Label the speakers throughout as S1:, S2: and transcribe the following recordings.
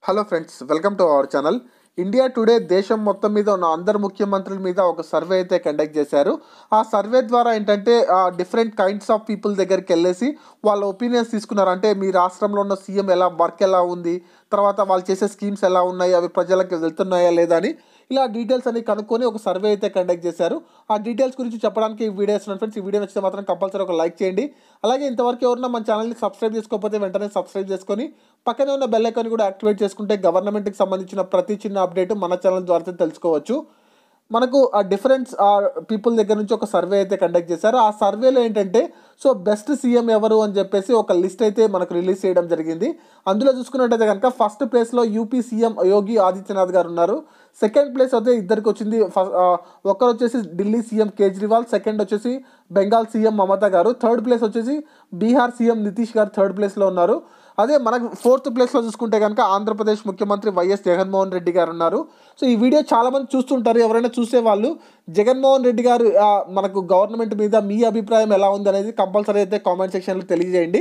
S1: hello friends welcome to our channel India today దేశం మొత్తం మీద ఉన్న అందరు ముఖ్యమంత్రుల మీద ఒక సర్వే అయితే కండక్ట్ చేశారు ఆ సర్వే ద్వారా ఏంటంటే డిఫరెంట్ కైండ్స్ ఆఫ్ పీపుల్ దగ్గరికి వెళ్ళేసి వాళ్ళ ఒపీనియన్స్ తీసుకున్నారు అంటే మీ రాష్ట్రంలో ఉన్న సీఎం ఎలా వర్క్ ఎలా ఉంది తర్వాత వాళ్ళు చేసే స్కీమ్స్ ఎలా ఉన్నాయి అవి ప్రజలకు వెళ్తున్నాయా లేదా అని ఇలా డీటెయిల్స్ అన్ని కనుక్కొని ఒక సర్వే అయితే కండక్ట్ చేశారు ఆ డీటెయిల్స్ గురించి చెప్పడానికి ఈ వీడియో ఇస్తున్నాను ఫ్రెండ్స్ ఈ వీడియో నచ్చితే మాత్రం కంపల్సరీ ఒక లైక్ చేయండి అలాగే ఇంతవరకు ఎవరన్నా మన ఛానల్ని సబ్స్క్రైబ్ చేసుకోకపోతే వెంటనే సబ్స్క్రైబ్ చేసుకొని పక్కనే ఉన్న బెల్ ఐకాన్ కూడా యాక్టివేట్ చేసుకుంటే గవర్నమెంట్కి సంబంధించిన ప్రతి చిన్న అప్డేట్ మన ఛానల్ ద్వారా తెలుసుకోవచ్చు మనకు ఆ డిఫరెన్స్ ఆ పీపుల్ దగ్గర నుంచి ఒక సర్వే అయితే కండక్ట్ చేశారు ఆ సర్వేలో ఏంటంటే సో బెస్ట్ సీఎం ఎవరు అని చెప్పేసి ఒక లిస్ట్ అయితే మనకు రిలీజ్ చేయడం జరిగింది అందులో చూసుకున్నట్టయితే కనుక ఫస్ట్ ప్లేస్లో యూపీ సీఎం యోగి ఆదిత్యనాథ్ గారు ఉన్నారు సెకండ్ ప్లేస్ అయితే ఇద్దరికి వచ్చింది ఫస్ట్ ఒకరు వచ్చేసి ఢిల్లీ సీఎం కేజ్రీవాల్ సెకండ్ వచ్చేసి బెంగాల్ సీఎం మమతా గారు థర్డ్ ప్లేస్ వచ్చేసి బీహార్ సీఎం నితీష్ గారు థర్డ్ ప్లేస్లో ఉన్నారు అదే మనకు ఫోర్త్ ప్లేస్లో చూసుకుంటే కనుక ఆంధ్రప్రదేశ్ ముఖ్యమంత్రి వైఎస్ జగన్మోహన్ రెడ్డి గారు ఉన్నారు సో ఈ వీడియో చాలామంది చూస్తుంటారు ఎవరైనా చూసే వాళ్ళు జగన్మోహన్ రెడ్డి గారు ఆ, మనకు గవర్నమెంట్ మీద మీ అభిప్రాయం ఎలా ఉంది అనేది కంపల్సరీ అయితే కామెంట్ సెక్షన్లో తెలియజేయండి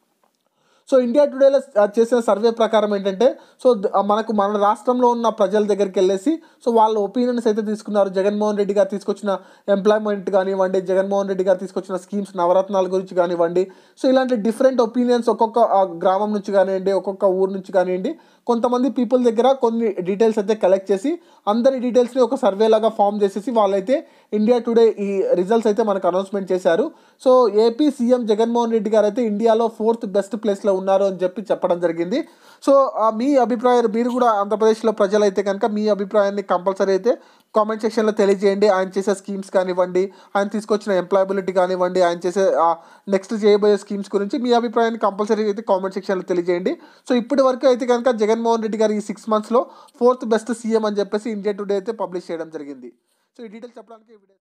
S1: సో ఇండియా టుడేలో ఆ, చేసిన సర్వే ప్రకారం ఏంటంటే సో ద- ఆ, మనకు మన రాష్ట్రంలో ఉన్న ప్రజల దగ్గరికి వెళ్ళేసి సో వాళ్ళ ఒపీనియన్స్ అయితే తీసుకున్నారు జగన్మోహన్ రెడ్డి గారు తీసుకొచ్చిన ఎంప్లాయ్మెంట్ కానివ్వండి జగన్మోహన్ రెడ్డి గారు తీసుకొచ్చిన స్కీమ్స్ నవరత్నాల గురించి కానివ్వండి సో ఇలాంటి డిఫరెంట్ ఒపీనియన్స్ ఒక్కొక్క ఆ, గ్రామం నుంచి కానివ్వండి ఒక్కొక్క ఊరు నుంచి కానివ్వండి కొంతమంది పీపుల్ దగ్గర కొన్ని డీటెయిల్స్ అయితే కలెక్ట్ చేసి అందరి డీటెయిల్స్ని ఒక సర్వే లాగా ఫామ్ చేసేసి వాళ్ళైతే ఇండియా టుడే ఈ రిజల్ట్స్ అయితే మనకు అనౌన్స్మెంట్ చేశారు so AP CM Jaganmohan Reddy garu అయితే ఇండియాలో ఫోర్త్ బెస్ట్ ప్లేస్లో ఉన్నారు అని చెప్పి చెప్పడం జరిగింది సో ఆ, మీ అభిప్రాయాలు మీరు కూడా ఆంధ్రప్రదేశ్లో ప్రజలైతే కనుక మీ అభిప్రాయాన్ని కంపల్సరీ అయితే కామెంట్ సెక్షన్లో తెలియజేయండి ఆయన చేసే స్కీమ్స్ కానివ్వండి ఆయన తీసుకొచ్చిన ఎంప్లాయబిలిటీ కానివ్వండి ఆయన చేసే నెక్స్ట్ చేయబోయే స్కీమ్స్ గురించి మీ అభిప్రాయాన్ని కంపల్సరీ అయితే కామెంట్ సెక్షన్లో తెలియజేయండి సో ఇప్పటి వరకు అయితే కనుక జగన్మోహన్ రెడ్డి గారు ఈ సిక్స్ మంత్స్లో ఫోర్త్ బెస్ట్ సీఎం అని చెప్పేసి ఇండియా టుడే అయితే పబ్లిష్ చేయడం జరిగింది సో ఈ డీటెయిల్స్ చెప్పడానికి ఈ వీడియో